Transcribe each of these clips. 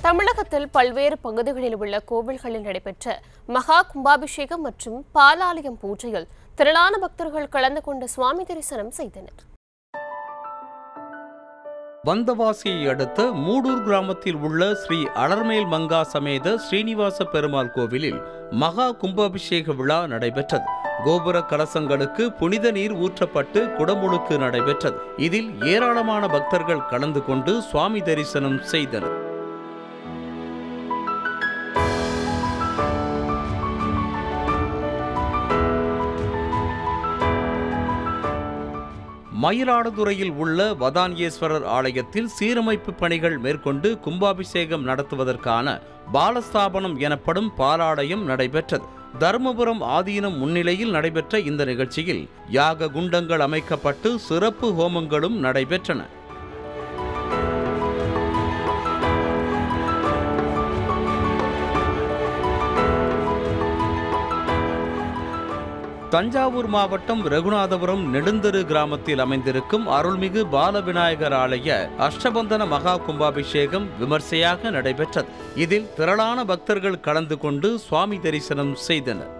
தமிழகத்தில் பல்வேறு பகுதிகளில் உள்ள கோவில்களில் நடைபெற்ற மகா கும்பாபிஷேகம் மற்றும் பாலாலயம் பூஜையில் திரளான பக்தர்கள் கலந்து கொண்டு சுவாமி தரிசனம் செய்தனர் வந்தவாசியை அடுத்த மூடூர் கிராமத்தில் உள்ள ஸ்ரீ அலர்மேல் மங்கா சமேத ஸ்ரீனிவாச பெருமாள் கோவிலில் மகா கும்பாபிஷேக விழா நடைபெற்றது கோபுர கலசங்களுக்கு புனித நீர் ஊற்றப்பட்டு குடமுழுக்கு நடைபெற்றது இதில் ஏராளமான பக்தர்கள் கலந்து கொண்டு சுவாமி தரிசனம் செய்தனர் மயிலாடுதுறையில் உள்ள வதானியேஸ்வரர் ஆலயத்தில் சீரமைப்பு பணிகள் மேற்கொண்டு கும்பாபிஷேகம் நடத்துவதற்கான பாலஸ்தாபனம் எனப்படும் பாலாலயம் நடைபெற்றது தருமபுரம் ஆதீனம் முன்னிலையில் நடைபெற்ற இந்த நிகழ்ச்சியில் யாக குண்டங்கள் அமைக்கப்பட்டு சிறப்பு ஹோமங்களும் நடைபெற்றன தஞ்சாவூர் மாவட்டம் ரகுநாதபுரம் நெடுந்தரு கிராமத்தில் அமைந்திருக்கும் அருள்மிகு பாலவிநாயகர் ஆலய அஷ்டபந்தன மகா கும்பாபிஷேகம் விமர்சையாக நடைபெற்றது இதில் திரளான பக்தர்கள் கலந்து கொண்டு சுவாமி தரிசனம் செய்தனர்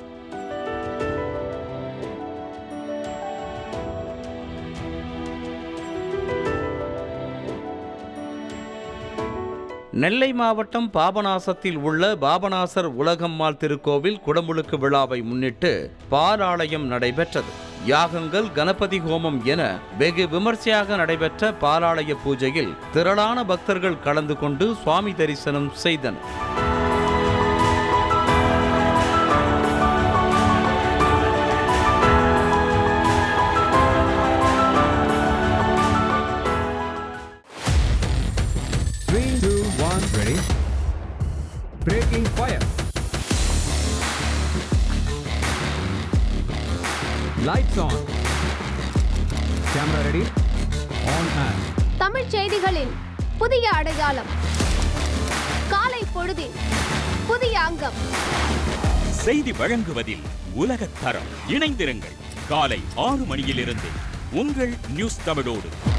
நெல்லை மாவட்டம் பாபநாசத்தில் உள்ள பாபநாசர் உலகம்மாள் திருக்கோவில் குடமுழுக்கு விழாவை முன்னிட்டு பாலாலயம் நடைபெற்றது யாகங்கள் கணபதி ஹோமம் என வெகு விமர்சையாக நடைபெற்ற பாலாலய பூஜையில் திரளான பக்தர்கள் கலந்து கொண்டு சுவாமி தரிசனம் செய்தனர் Three, two, one, ready. Breaking fire. Lights on. Camera ready. On and. தமிழ்ச் செய்திகளின் புதிய அடையாளம் காலை பொழுதின் புதிய அங்கம் செய்தி வழங்குவதில் உலகத் தரம் இணைந்திருங்கள் காலை ஆறு மணியிலிருந்து உங்கள் நியூஸ் தமிழோடு